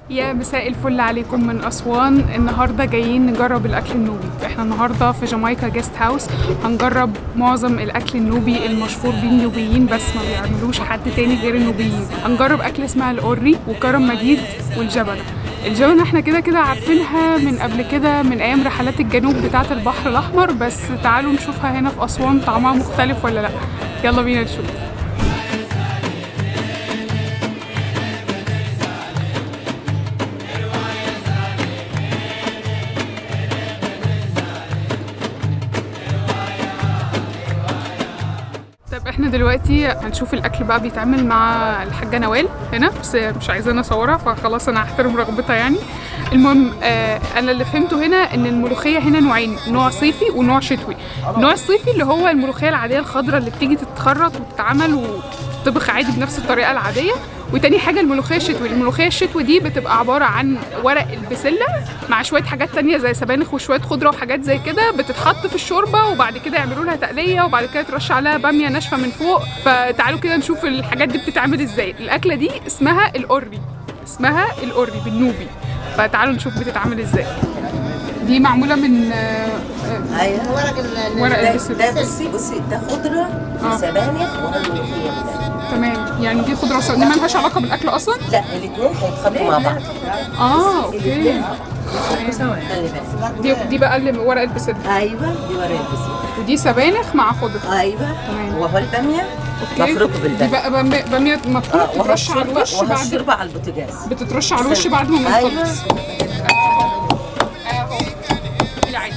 يا مساء الفل عليكم من أسوان النهاردة جايين نجرب الأكل النوبي احنا النهاردة في جامايكا جيست هاوس هنجرب معظم الأكل النوبي المشهور بيه النوبيين بس ما بيعملوش حد تاني غير النوبيين هنجرب أكل اسمها القري وكرم مجيد والجبنة الجبنة احنا كده كده عارفينها من قبل كده من أيام رحلات الجنوب بتاعة البحر الأحمر بس تعالوا نشوفها هنا في أسوان طعمها مختلف ولا لأ يلا بينا نشوف طب احنا دلوقتي هنشوف الاكل بقى بيتعمل مع الحاجه نوال هنا بس مش عايزانا اصورها فخلاص انا هحترم رغبتها يعني المهم آه انا اللي فهمته هنا ان الملوخيه هنا نوعين نوع صيفي ونوع شتوي النوع الصيفي اللي هو الملوخيه العاديه الخضراء اللي بتيجي تتخرط وتتعمل وتطبخ عادي بنفس الطريقه العاديه وتاني حاجه الملوخيه الشتوي الملوخيه الشتوي دي بتبقى عباره عن ورق البسله مع شويه حاجات تانية زي سبانخ وشويه خضره وحاجات زي كده بتتحط في الشوربه وبعد كده يعملوا لها تقليه وبعد كده ترش عليها باميه ناشفه من فوق فتعالوا كده نشوف الحاجات دي بتتعمل ازاي الاكله دي اسمها القري اسمها القري بالنوبي فتعالوا نشوف بتتعمل ازاي دي معموله من آه، آه، ايوه ورق ده, البسله ده بصي بصي ده خضره آه. وسبانخ وهالملوخيه تمام يعني دي خضره وسلطه دي مالهاش علاقه بالاكل اصلا لا الاثنين هيتخلطوا مع بعض اه اوكي الاثنين خلي بالك دي دي بقى اللي ورق البسله ايوه دي ورق البسله ودي سبانخ مع خضره ايوه تمام. وهو الباميه اوكي مفروك دي بالباميه بقى باميه باميه مفروك اه بتترش على الوش بعد وهالشوربه على البوتاجاز بتترش على الوش بعد ما ايوه بنخلص اهو العين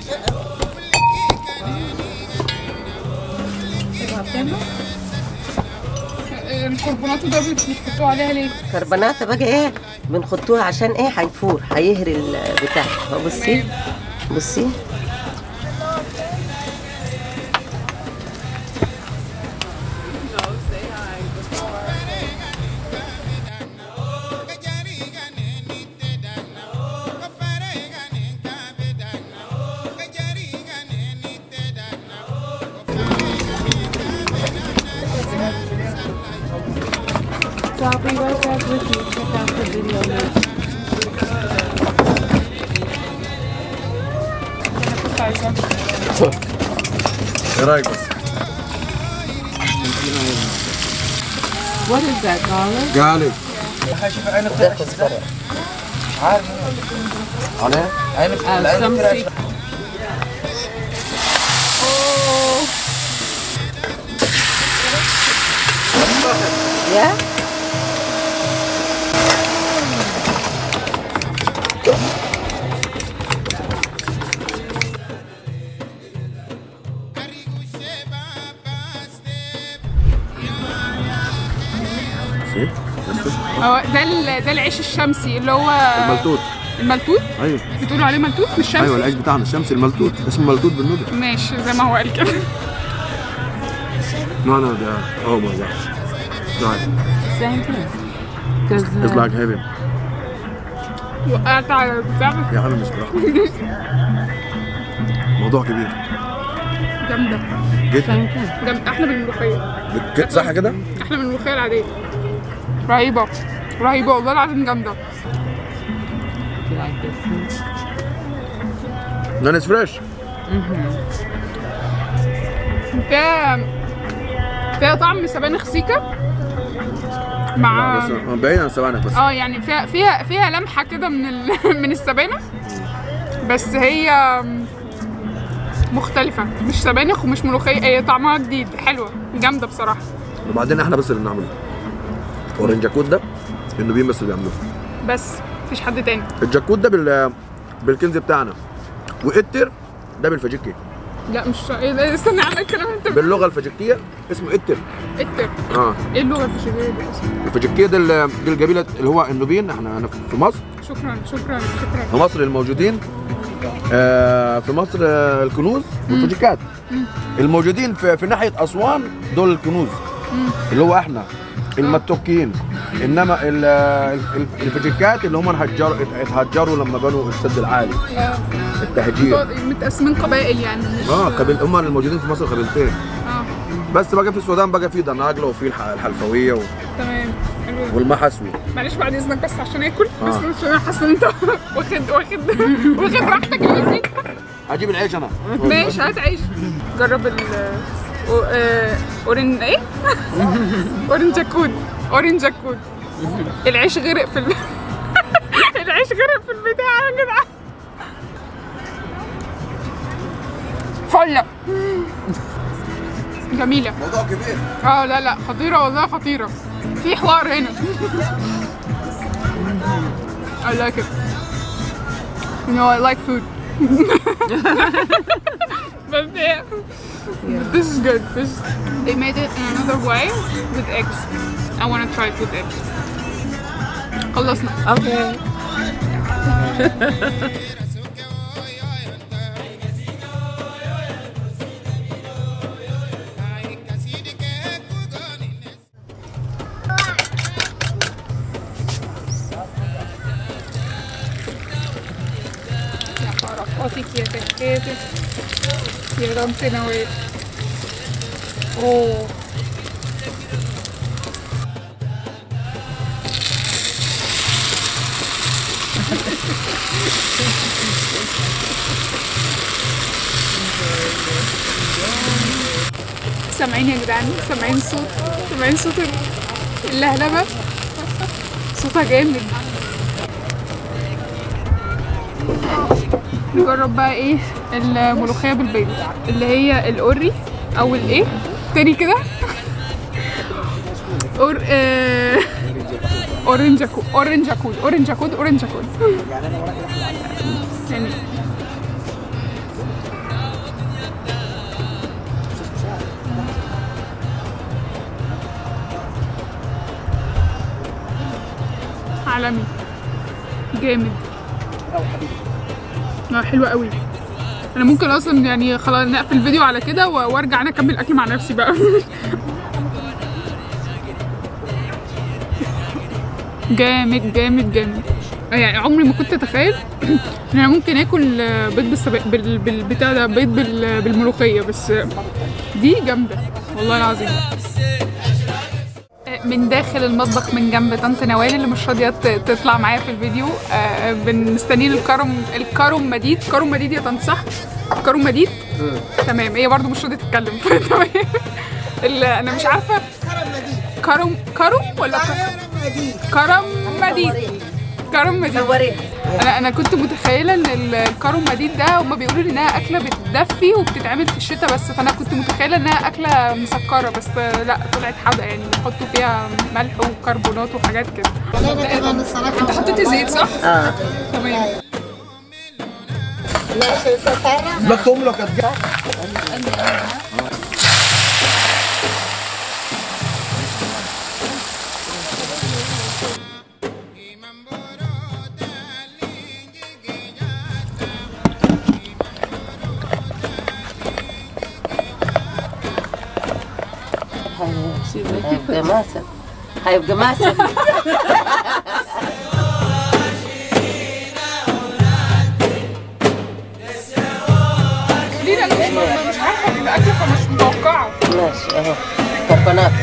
الكربونات ده بتحطوه عليها ليه؟ كربونات بقى ايه بنحطوها عشان ايه هيفور هيهري البتاع بصي بصي So I'll be right back with you. Check out the video now. كنت عايزاه ايه رايك بس؟ What is that, garlic? قالب ده كزبره عليه؟ Uh, some sea- يا هو ده ال- ده العيش الشمسي اللي هو الملتوت الملتوت ايوه بتقولوا عليه ملتوت مش شمسي ايوه العيش بتاعنا الشمسي الملتوت اسمه ملتوت بالنوبي ماشي زي ما هو قال كده No, no, the oh my god. Right. Same thing. Because It's like heaven. وقعت على البتاع يا عم مش براحتك. موضوع كبير جامده جدا same thing. جامده احلى من الملوخيه بك- صح كده؟ احلى من الملوخيه العاديه رهيبه رهيبه والله العظيم جامده You like this? huh? نان از فريش فيها فيها طعم سبانخ سيكا مع بس بعيد عن السبانخ بس اه يعني فيها فيها فيها لمحه كده من ال... من السبانخ بس هي مختلفة مش سبانخ ومش ملوخية هي طعمها جديد حلوة جامدة بصراحة وبعدين احنا بس اللي بنعمله والرنجاكوت ده النوبيين بس اللي بيعملوه بس مفيش حد تاني الجاكوت ده بال بالكنز بتاعنا واتر ده بالفجيكي لا مش ايه ده استنى على الكلام انت باللغه الفجيكيه اسمه اتر التر اه ايه اللغة الفشلية دي اصلا الفجيكيه ده ال- دي القبيله اللي هو النوبيين احنا انا في مصر شكرا شكرا شكرا في مصر الموجودين آه في مصر آه الكنوز والفجيكات الموجودين في, في ناحيه اسوان دول الكنوز اللي هو احنا المتوكيين انما ال- ال- الفجيكات اللي هم انهجروا اتهجروا لما بنوا السد العالي اه التهجير متقسمين قبائل يعني مش اه قبيل هم الموجودين في مصر قبيلتين اه بس بقى في السودان بقى في دناجله وفي الح- الحلفويه و... تمام حلو والمحسوي معلش بعد اذنك بس عشان اكل بس آه. عشان انا حاسه ان انت واخد واخد واخد راحتك اللذيذ هجيب العيش انا ماشي هات عيش جرب ال أو- آه، اورن ايه؟ اورنجاكود اورنجاكود العيش غرق في ال... العيش غرق في البتاع يا جدعان فله جميلة موضوع كبير اه لا لا خطيرة والله خطيرة في حوار هنا I like it You know I like food But yeah, this is good. This they made it in another way with eggs. I want to try it with eggs. خلصنا اوكي يا حركاتك يا كتاتك يا رمت نوال اوه سامعين يا جدعان سامعين صوت سامعين صوت اللهلبة صوتها جامد نجرب بقى ايه الملوخية بالبيض اللي هي القري او الايه تاني كده اور آه... اورنجاكود اورنجاكود اورنجاكود اورنجاكود يعني عالمي جامد اه حلوة قوي انا ممكن اصلا يعني خلاص نقفل الفيديو على كده و- وارجع انا اكمل اكل مع نفسي بقى جامد جامد جامد يعني عمري ما كنت اتخيل ان انا ممكن اكل آه، بيض بالسبا... بال... بالبتاع ده بيض بال... بالملوخيه بس آه، دي جامده والله العظيم من داخل المطبخ من جنب طنط نوال اللي مش راضيه ت- تطلع معايا في الفيديو آه، بنستنين الكرم الكرم مديد كرم مديد يا طنط صح؟ كرم مديد؟ تمام هي برضو مش راضيه تتكلم تمام ال- انا مش عارفه كرم كرم ولا ك- كرم مديد كرم مديد صوريها انا انا كنت متخيله ان ال- الكرم مديد ده هما بيقولوا لي انها اكله بتدفي وبتتعمل في الشتاء بس فانا كنت متخيله انها اكله مسكره بس لا طلعت حادقه يعني بيحطوا فيها ملح وكربونات وحاجات كده انت حطيتي زيت صح؟ اه تمام لكم لك الجاع هيبقى ماسك هيبقى ماسك ليه انا مش مش عارفه بيبقى اكل فمش متوقعه ماشي اهو كربونات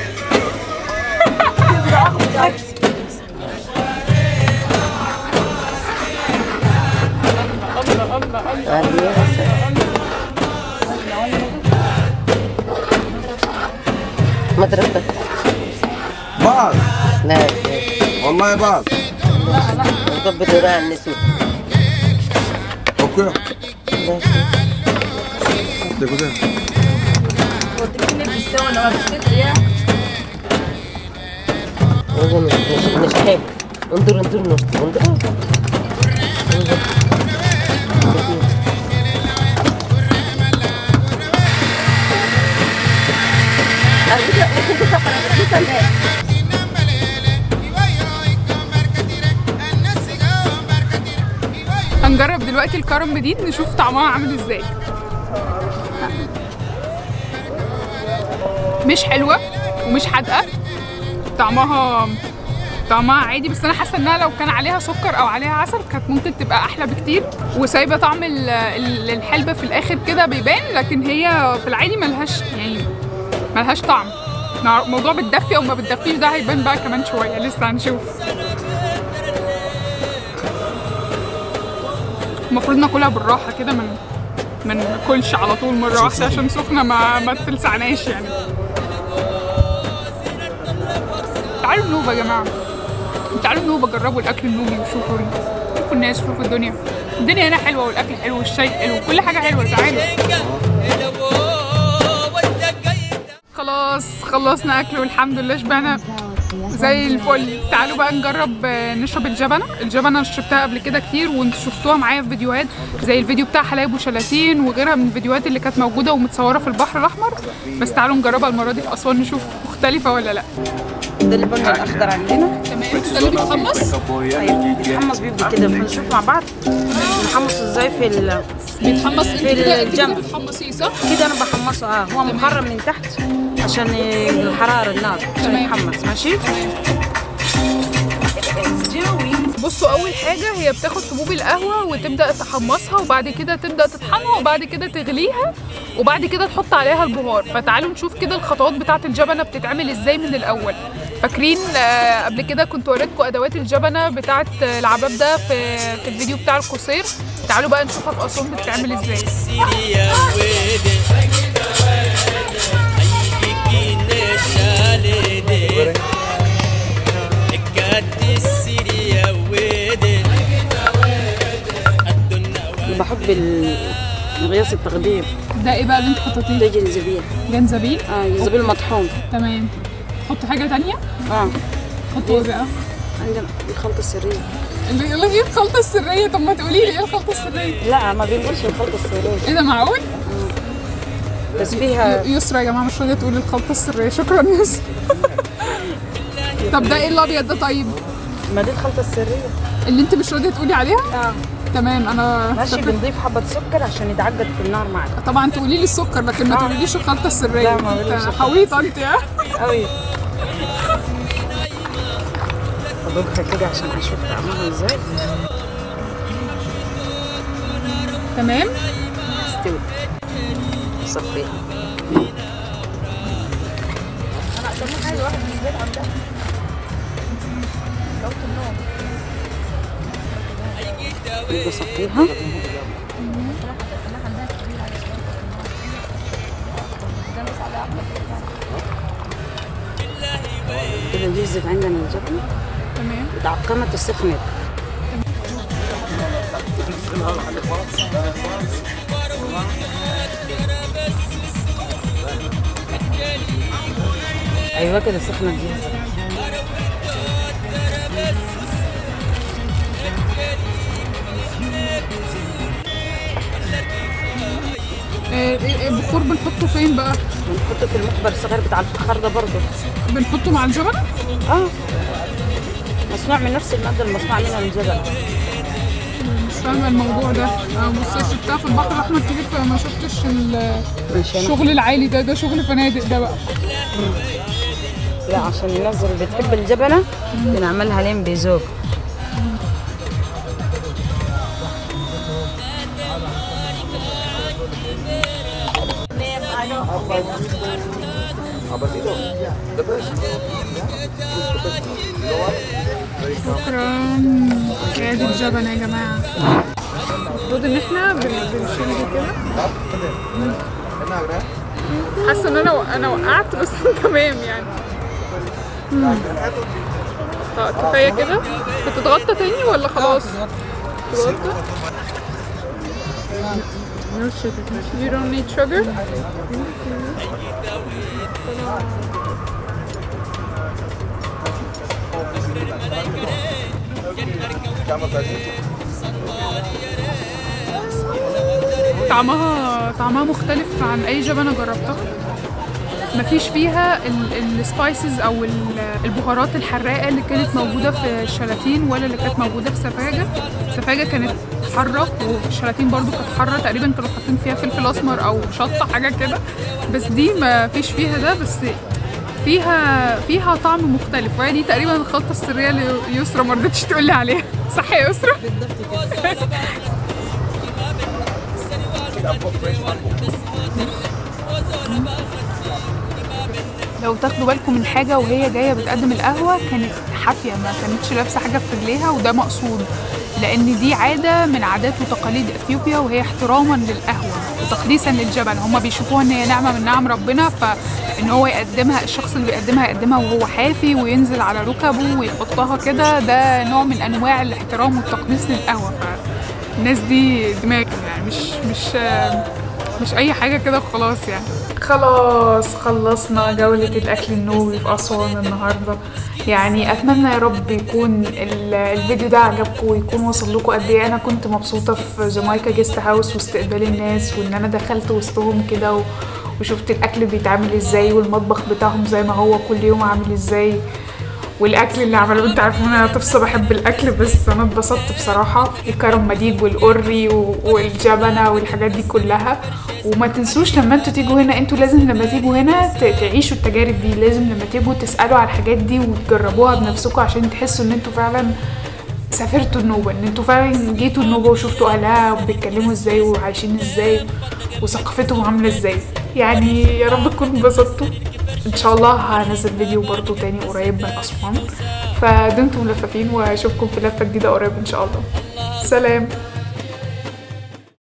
الله الله الله عليها سلام. مضربة بعض لا والله بعض نضبط وراء النسوء اوكي ماشي ده كده وهو مش مش مش حلو انظر انظر انظر انظر هنجرب دلوقتي الكرم جديد نشوف طعمها عامل ازاي مش حلوه ومش حادقه طعمها طعمها عادي بس انا حاسه انها لو كان عليها سكر او عليها عسل كانت ممكن تبقى احلى بكتير وسايبه طعم ال- ال- الحلبه في الاخر كده بيبان لكن هي في العادي ملهاش يعني ملهاش طعم نع- موضوع بتدفي او ما بتدفيش ده هيبان بقى كمان شويه لسه هنشوف المفروض ناكلها بالراحه كده من ما ناكلش على طول مره واحده عشان سخنه ما ما تلسعناش يعني تعالوا النوبه يا جماعه تعالوا النوبه جربوا الاكل النوبي وشوفوا شوفوا الناس شوفوا الدنيا الدنيا هنا حلوه والاكل حلو والشاي حلو وكل حاجه حلوه تعالوا خلاص خلصنا اكل والحمد لله شبعنا زي الفل تعالوا بقى نجرب آه، نشرب الجبنه الجبنه انا شربتها قبل كده كتير وانتوا شفتوها معايا في فيديوهات زي الفيديو بتاع حلايب وشلاتين وغيرها من الفيديوهات اللي كانت موجوده ومتصوره في البحر الاحمر بس تعالوا نجربها المره دي في اسوان نشوف مختلفه ولا لا ده اللي بنجر الاخضر عندنا تمام ده اللي بيتحمص ايوه بيتحمص بيبقى كده هنشوف مع بعض بنحمص ازاي في ال... بيتحمص انت كده انت كده الجنب. بتحمصيه صح؟ كده انا بحمصه اه هو مخرم من تحت عشان الحراره النار عشان تمام. يتحمص ماشي بصوا اول حاجه هي بتاخد حبوب القهوه وتبدا تحمصها وبعد كده تبدا تطحنها وبعد كده تغليها وبعد كده تحط عليها البهار فتعالوا نشوف كده الخطوات بتاعه الجبنه بتتعمل ازاي من الاول فاكرين آه قبل كده كنت وريتكم ادوات الجبنه بتاعه آه، العباب ده في في الفيديو بتاع القصير تعالوا بقى نشوفها في اسوان بتتعمل ازاي بحب ال- مقياس التقدير ده ايه بقى اللي انت حطيتيه ده جنزبيل جنزبيل اه جنزبيل مطحون تمام حط حاجه تانية اه حط ايه بقى عندنا الخلطه السريه اللي يقول لك ايه الخلطه السريه طب ما تقولي لي ايه الخلطه السريه لا ما بنقولش الخلطه السريه ايه ده معقول بس فيها يسرا يا جماعه مش راضيه تقول الخلطه السريه شكرا يسرا طب ده ايه الابيض ده طيب ما دي الخلطه السريه اللي انت مش راضيه تقولي عليها اه تمام انا ماشي فاكرة- بنضيف حبه سكر عشان يتعقد في النار معك طبعا تقولي لي السكر لكن ما آه. تقوليليش الخلطه السريه لا، ما أقولش انت الخلطة. حويطه انت ها قوي اضيفها كده عشان اشوف طعمها ازاي تمام استوي صفيها بدي اصفيها كده جهزت عندنا الجبنة تمام اتعقمت وسخنت ايوه كده سخنت جهزت آه، إيه- إيه البخور بنحطه فين بقى بنحطه في المخبر الصغير بتاع الفخار ده برضه بنحطه مع الجبنه اه مصنوع من نفس المادة المصنوع منها الجبل مش فاهمه الموضوع ده انا بص شفتها في البحر الاحمر كتير فما شفتش ال- مش أنا. الشغل العالي ده ده شغل فنادق ده بقى لا عشان الناس اللي بتحب الجبنة بنعملها لين بذوق شكرا هي دي الجبنة يا جماعة المفروض ان احنا بن- بنشيل دي كده حاسة ان انا و- انا وقعت بس تمام يعني مم. اه كفاية كده بتتغطى تاني ولا خلاص؟ تتغطى No sugar. You don't need sugar? طعمها طعمها مختلف عن اي جبنه جربتها مفيش فيها السبايسز او ال- البهارات الحراقه اللي كانت موجوده في الشلاتين ولا اللي كانت موجوده في سفاجه سفاجه كانت حاره والشلاتين برضو كانت حاره تقريبا كانوا حاطين فيها فلفل اسمر او شطه حاجه كده بس دي ما فيش فيها ده بس فيها فيها طعم مختلف وهي دي تقريبا الخلطه السريه اللي يسرا ما رضتش تقول لي عليها صح يا يسرا لو تاخدوا بالكم من حاجه وهي جايه بتقدم القهوه كانت حافيه ما كانتش لابسه حاجه في رجليها وده مقصود لان دي عاده من عادات وتقاليد اثيوبيا وهي احتراما للقهوه وتقديسا للجبل هم بيشوفوها ان هي نعمه من نعم ربنا فان هو يقدمها الشخص اللي بيقدمها يقدمها وهو حافي وينزل على ركبه ويحطها كده ده نوع من انواع الاحترام والتقديس للقهوه فالناس دي دماغ يعني مش مش مش اي حاجه كده وخلاص يعني خلاص خلصنا جولة الأكل النوبي في أسوان النهاردة يعني أتمنى يا رب يكون ال- الفيديو ده عجبكم ويكون وصل لكم قد إيه أنا كنت مبسوطة في جامايكا جيست هاوس واستقبال الناس وإن أنا دخلت وسطهم كده و- وشفت الأكل بيتعمل إزاي والمطبخ بتاعهم زي ما هو كل يوم عامل إزاي والاكل اللي عملوه انت عارفين انا طفسه بحب الاكل بس انا اتبسطت بصراحه الكرم مديد والقري و- والجبنه والحاجات دي كلها وما تنسوش لما انتوا تيجوا هنا انتوا لازم لما تيجوا هنا ت- تعيشوا التجارب دي لازم لما تيجوا تسالوا على الحاجات دي وتجربوها بنفسكم عشان تحسوا ان انتوا فعلا سافرتوا النوبة ان انتوا فعلا جيتوا النوبة وشفتوا اهلها وبيتكلموا ازاي وعايشين ازاي وثقافتهم عاملة ازاي يعني يا رب تكونوا انبسطتوا ان شاء الله هنزل فيديو برضو تاني قريب من اسوان فدمتم ملففين واشوفكم في لفة جديدة قريب ان شاء الله سلام